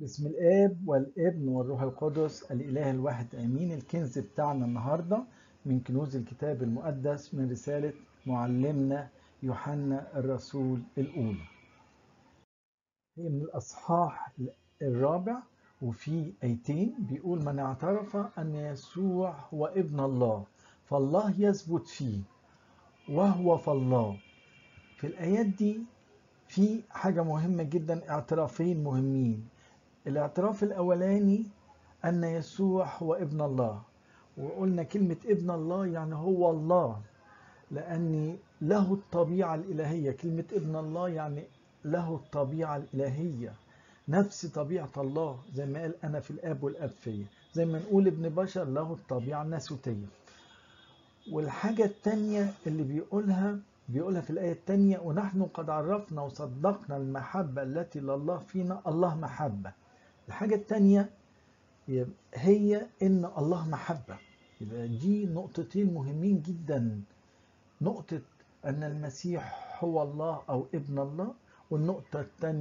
بسم الآب والابن والروح القدس الإله الواحد آمين الكنز بتاعنا النهاردة من كنوز الكتاب المقدس من رسالة معلمنا يوحنا الرسول الأولى هي من الأصحاح الرابع وفي آيتين بيقول من اعترف أن يسوع هو ابن الله فالله يثبت فيه وهو فالله في الآيات دي في حاجة مهمة جدا اعترافين مهمين الاعتراف الأولاني أن يسوع هو ابن الله وقلنا كلمة ابن الله يعني هو الله لأن له الطبيعة الإلهية كلمة ابن الله يعني له الطبيعة الإلهية نفس طبيعة الله زي ما قال أنا في الآب والآب فيا زي ما نقول ابن بشر له الطبيعة الناسوتية والحاجة التانية اللي بيقولها بيقولها في الآية التانية ونحن قد عرفنا وصدقنا المحبة التي لله فينا الله محبة الحاجة التانية هي إن الله محبة يبقى دي نقطتين مهمين جدا نقطة أن المسيح هو الله أو ابن الله والنقطة الثانية